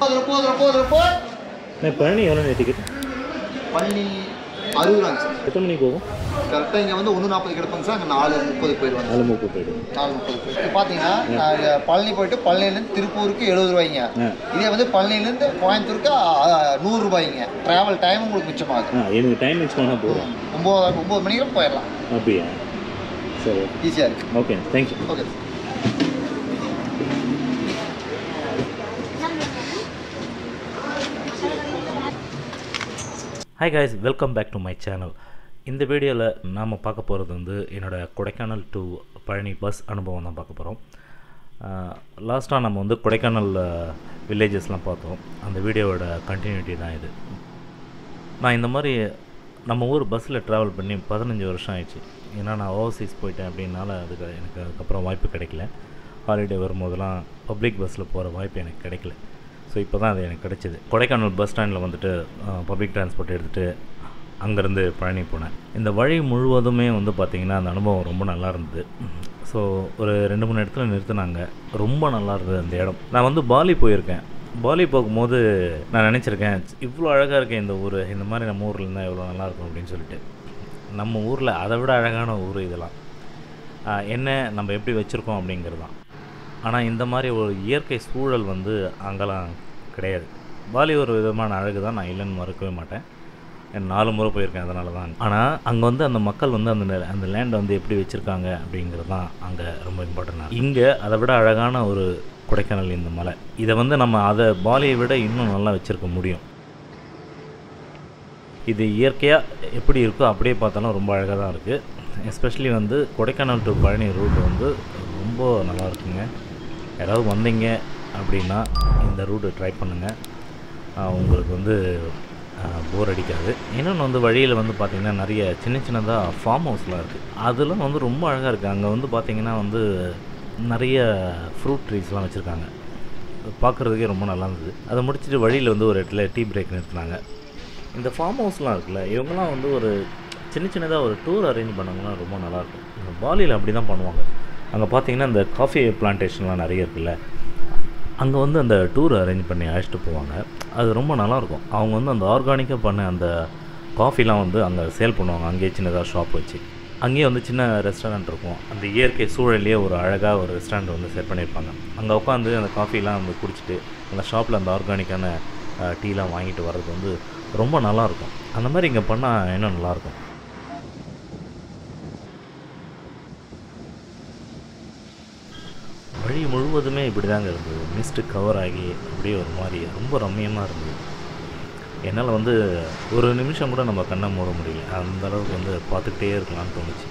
போதும் போதும் போதும் போ நான் பழனி எவ்வளோ டிக்கெட் பழனி அறுபது ரூபாங்க சார் எத்தனை மணிக்கு போகும் கரெக்டாக இங்கே வந்து ஒன்று நாற்பது கிடப்பாங்க சார் அங்கே நாலு முப்பதுக்கு போயிடுவாங்க நாலு முப்பது போயிடும் நாலு முப்பது போயிடும் இப்போ பார்த்தீங்கன்னா நான் பழனி போயிட்டு பழனிலேருந்து திருப்பூருக்கு எழுபது ரூபாய்ங்க ஆ இதே வந்து பழனிலேருந்து கோயம்புத்தூருக்கு அ, நூறு ரூபாய்ங்க ட்ராவல் டைம் உங்களுக்கு மிச்சமாகுது ஆ எனக்கு டைம் மிக்ஸ் பண்ணால் போதும் ஒம்பது ஒம்பது மணிக்கு போயிடலாம் அப்படியா சரி ஈஸியாக இருக்குது okay thank you okay hi guys welcome back to my channel இந்த வீடியோவில் நாம் பார்க்க போகிறது வந்து என்னோடய கொடைக்கானல் டு பழனி பஸ் அனுபவம் தான் பார்க்க போகிறோம் லாஸ்ட்டாக நம்ம வந்து கொடைக்கானல் வில்லேஜஸ்லாம் பார்த்தோம் அந்த வீடியோவோட கண்டினியூட்டி தான் இது நான் இந்த மாதிரி நம்ம ஊர் பஸ்ஸில் ட்ராவல் பண்ணி பதினஞ்சு வருஷம் ஆயிடுச்சு ஏன்னா நான் ஓவர்சீஸ் போயிட்டேன் அப்படின்னால அதுக்கு எனக்கு அதுக்கப்புறம் வாய்ப்பு கிடைக்கல ஹாலிடே வரும்போதெல்லாம் பப்ளிக் பஸ்ஸில் போகிற வாய்ப்பு எனக்கு கிடைக்கல ஸோ இப்போ தான் அது எனக்கு கிடைச்சிது கொடைக்கானல் பஸ் ஸ்டாண்டில் வந்துட்டு பப்ளிக் டிரான்ஸ்போர்ட் எடுத்துகிட்டு அங்கேருந்து பழனி போனேன் இந்த வழி முழுவதுமே வந்து பார்த்திங்கன்னா அந்த அனுபவம் ரொம்ப நல்லா இருந்தது ஸோ ஒரு ரெண்டு மூணு இடத்துல நிறுத்தினாங்க ரொம்ப நல்லா இருந்தது அந்த இடம் நான் வந்து பாலி போயிருக்கேன் பாலி போகும்போது நான் நினச்சிருக்கேன் இவ்வளோ அழகாக இருக்கேன் இந்த ஊர் இந்த மாதிரி நம்ம ஊரில் இருந்தால் எவ்வளோ நல்லா இருக்கும் அப்படின்னு சொல்லிட்டு நம்ம ஊரில் அதை விட அழகான ஊர் இதெல்லாம் ஆஹ் என்ன நம்ம எப்படி வச்சுருக்கோம் அப்படிங்கிறது தான் ஆனால் இந்த மாதிரி ஒரு இயற்கை சூழல் வந்து அங்கெல்லாம் கிடையாது பாலி ஒரு விதமான அழகு தான் நான் இல்லைன்னு மறுக்கவே மாட்டேன் நான் நாலு முறை போயிருக்கேன் அதனால தான் ஆனால் அங்கே வந்து அந்த மக்கள் வந்து அந்த நெ- அந்த லேண்டை வந்து எப்படி வச்சுருக்காங்க அப்படிங்கிறது தான் அங்கே ரொம்ப இம்பார்ட்டன்ட் இங்கே அதை விட அழகான ஒரு கொடைக்கானல் இந்த மலை இதை வந்து நம்ம அதை பாலியை விட இன்னும் நல்லா வச்சுருக்க முடியும் இது இயற்கையாக எப்படி இருக்கோ அப்படியே பார்த்தாலும் ரொம்ப அழகாக தான் இருக்குது எஸ்பெஷலி வந்து கொடைக்கானல் டு பழனி ரூட் வந்து ரொம்ப நல்லா இருக்குங்க யாராவது வந்தீங்க அப்படின்னா இந்த ரூட்டு ட்ரை பண்ணுங்கள் உங்களுக்கு வந்து போர் அடிக்காது இன்னொன்று வந்து வழியில் வந்து பார்த்திங்கன்னா நிறைய சின்ன சின்னதாக ஃபார்ம் ஹவுஸ்லாம் இருக்குது அதெல்லாம் வந்து ரொம்ப அழகாக இருக்குது அங்கே வந்து பார்த்திங்கன்னா வந்து நிறைய ஃப்ரூட் ட்ரீஸ்லாம் வச்சுருக்காங்க பார்க்குறதுக்கே ரொம்ப நல்லா இருந்தது அதை முடிச்சுட்டு வழியில் வந்து ஒரு இடத்துல டீ பிரேக் நிறுத்தினாங்க இந்த ஃபார்ம் ஹவுஸ்லாம் இருக்குல்ல இவங்கெல்லாம் வந்து ஒரு சின்ன சின்னதாக ஒரு டூர் அரேஞ்ச் பண்ணாங்கன்னா ரொம்ப நல்லாயிருக்கும் இந்த பாலியில் அப்படி தான் பண்ணுவாங்க அங்கே பார்த்தீங்கன்னா இந்த காஃபி பிளான்டேஷன்லாம் நிறைய இருக்குல்ல அங்கே வந்து அந்த டூர் அரேஞ்ச் பண்ணி அழைச்சிட்டு போவாங்க அது ரொம்ப நல்லாயிருக்கும் அவங்க வந்து அந்த ஆர்கானிக்காக பண்ண அந்த காஃபிலாம் வந்து அங்கே சேல் பண்ணுவாங்க அங்கேயே சின்னதாக ஷாப் வச்சு அங்கேயே வந்து சின்ன ரெஸ்டாரண்ட் இருக்கும் அந்த இயற்கை சூழல்லையே ஒரு அழகாக ஒரு ரெஸ்டாரண்ட் வந்து செட் பண்ணியிருப்பாங்க அங்கே உட்காந்து அந்த காஃபிலாம் வந்து குடிச்சிட்டு அந்த ஷாப்பில் அந்த ஆர்கானிக்கான டீலாம் வாங்கிட்டு வர்றது வந்து ரொம்ப நல்லாயிருக்கும் அந்த மாதிரி இங்கே பண்ணால் இன்னும் நல்லாயிருக்கும் வழி முழுவதுமே இப்படி தாங்க இருந்தது மிஸ்ட்டு கவர் ஆகி அப்படியே ஒரு மாதிரி ரொம்ப ரம்மியமாக இருந்தது என்னால் வந்து ஒரு நிமிஷம் கூட நம்ம கண்ணை மூட முடியல அந்த அளவுக்கு வந்து பார்த்துக்கிட்டே இருக்கலாம்னு தோணுச்சு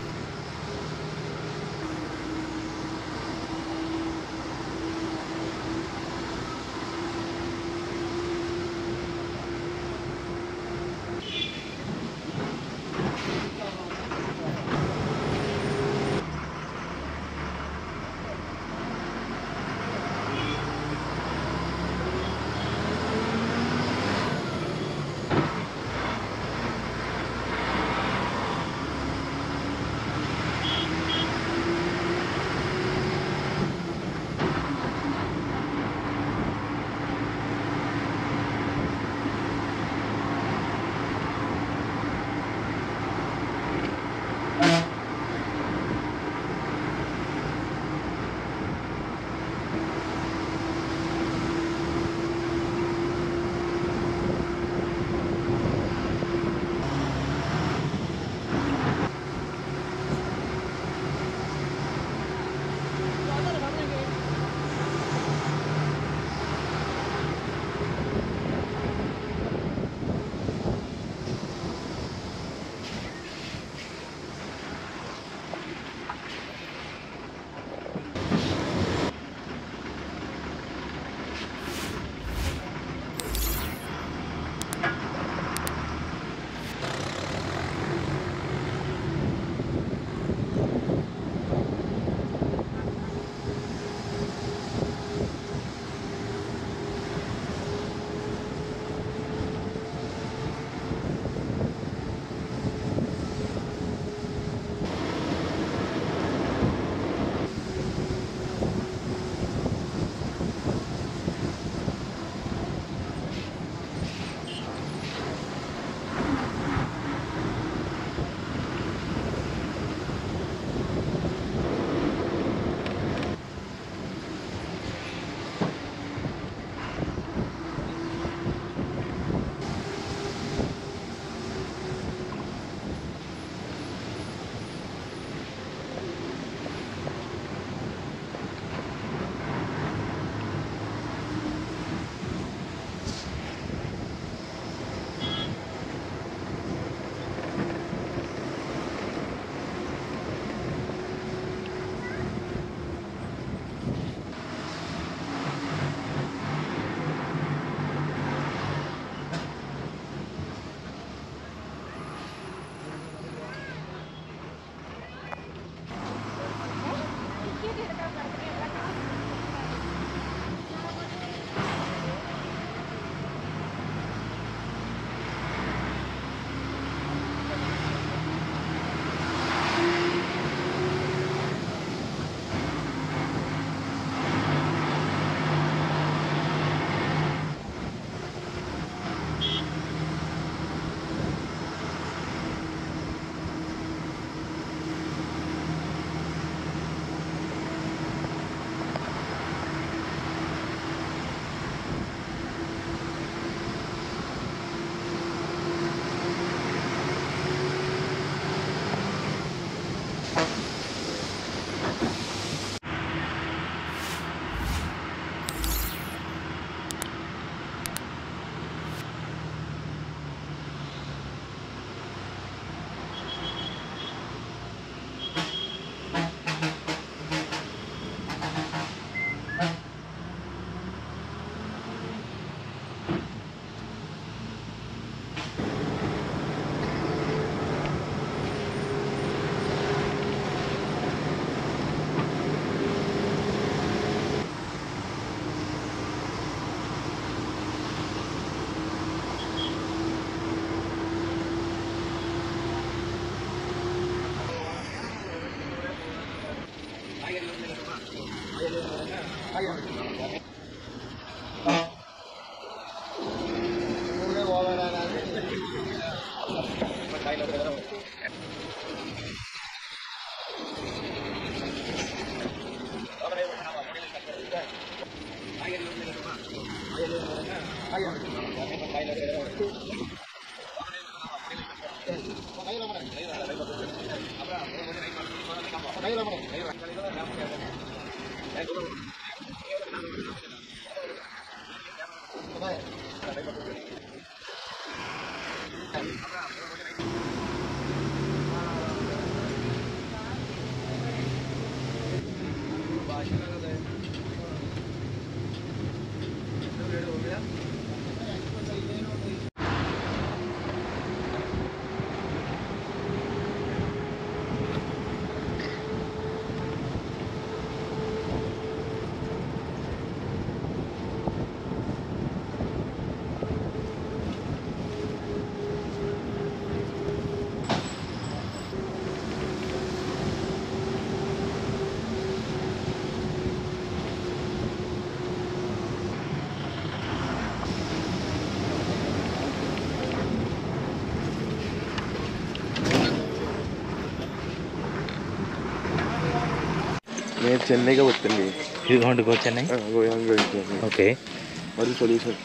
నేను చెన్నైగా వచ్చింది యూ వాంట్ గో చెన్నై గోయాంగా ఓకే మరి solution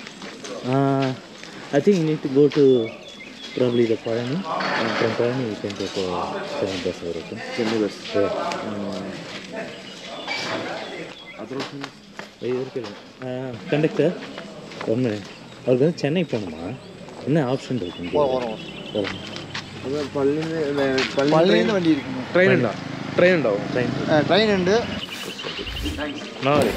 I think you need to go to probably the Palani. And from Palani, you can take a train bus or something. Chennai bus Yeah. அப்புறம் கண்டக்டர் ஒன் மினிட் அவருக்கு வந்து சென்னை போகணுமா என்ன option இருக்கு இங்க? வரும் வரும் வரும். പള്ളിന്ന് പള്ളിയിൽ വണ്ടി ഇരിക്കുന്നു ട്രെയിൻ ഉണ്ടോ ട്രെയിൻ ഉണ്ടാവും Train. ട്രെയിൻ ഉണ്ട് No worry.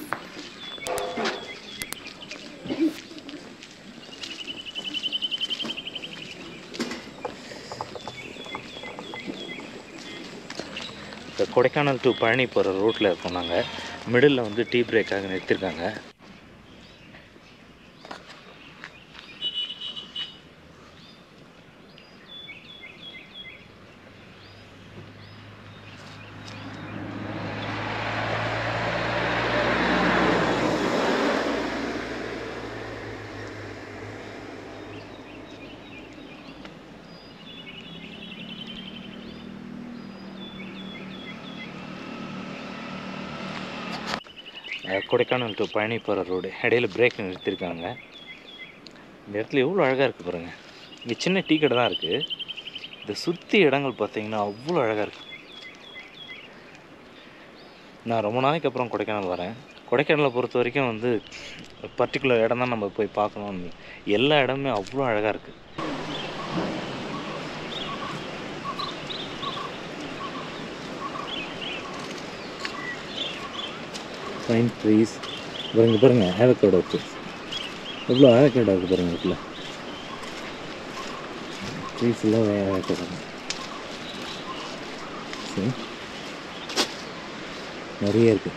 இந்த கொடைக்கானல் டு பழனி போகிற ரோட்டில் இருக்கோம் நாங்கள் மிடில் வந்து டீ பிரேக்காக நிறுத்திருக்காங்க அஹ் கொடைக்கானல் டு பழனி போகிற ரோடு இடையில பிரேக் நிறுத்திருக்காங்க இந்த இடத்துல எவ்வளோ அழகாக இருக்குது பாருங்கள் இங்கே சின்ன டீ கடை தான் இருக்குது இந்த சுற்றி இடங்கள் பார்த்தீங்கன்னா அவ்வளோ அழகாக இருக்குது நான் ரொம்ப நாளைக்கு அப்புறம் கொடைக்கானல் வரேன் கொடைக்கானலை பொறுத்த வரைக்கும் வந்து பர்டிகுலர் இடம் தான் நம்ம போய் பார்க்கணும் எல்லா இடமுமே அவ்வளோ அழகாக இருக்குது ஃபைன் ட்ரீஸ் பாருங்க பாருங்க ஆவக்கோட இருக்கு எவ்வளோ ஆவக்கோட இருக்குது பாருங்க வீட்டில் ட்ரீஸ் எல்லாம் ஆவக்கோட சரி நிறைய இருக்கு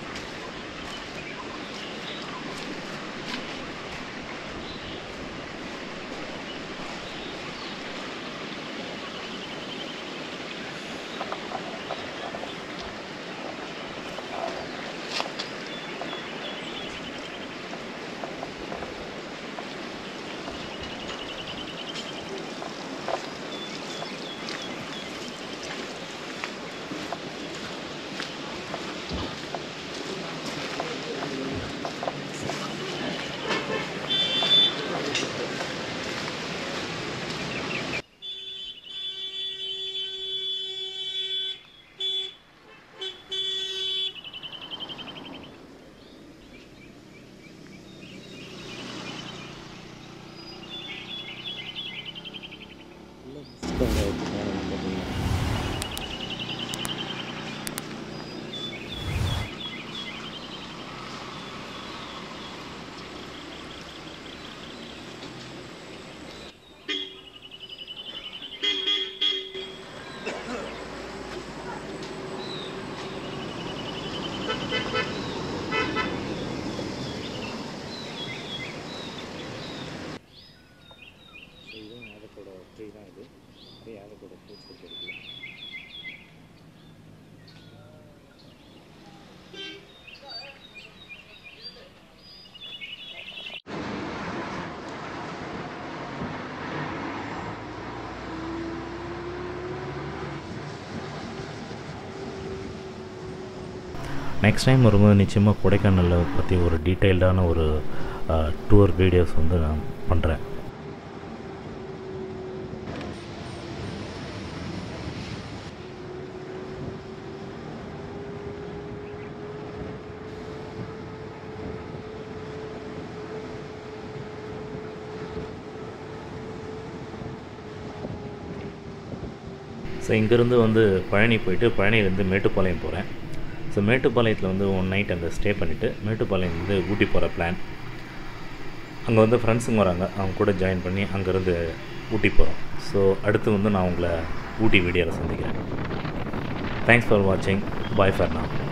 இதுவும் ஆவக்கோட ட்ரீ தான் இது நிறைய ஆவக்கோட ஃப்ரூட்ஸ் இருக்குது நெக்ஸ்ட் டைம் வரும்போது நிச்சயமாக கொடைக்கானலில் பற்றி ஒரு டீட்டெயில்டான ஒரு டூர் வீடியோஸ் வந்து நான் பண்ணுறேன் ஸோ இங்கேருந்து வந்து பழனி போயிட்டு பழனிலேருந்து மேட்டுப்பாளையம் போகிறேன் ஸோ மேட்டுப்பாளையத்தில் வந்து ஒன் நைட் அங்கே ஸ்டே பண்ணிவிட்டு மேட்டுப்பாளையம் வந்து ஊட்டி போகிற பிளான் அங்கே வந்து ஃப்ரெண்ட்ஸுங்க வராங்க அவங்க கூட ஜாயின் பண்ணி அங்கேருந்து ஊட்டி போகிறோம் ஸோ அடுத்து வந்து நான் உங்களை ஊட்டி வீடியோவில் சந்திக்கிறேன் தேங்க்ஸ் ஃபார் வாட்சிங் பாய் ஃபார் நான்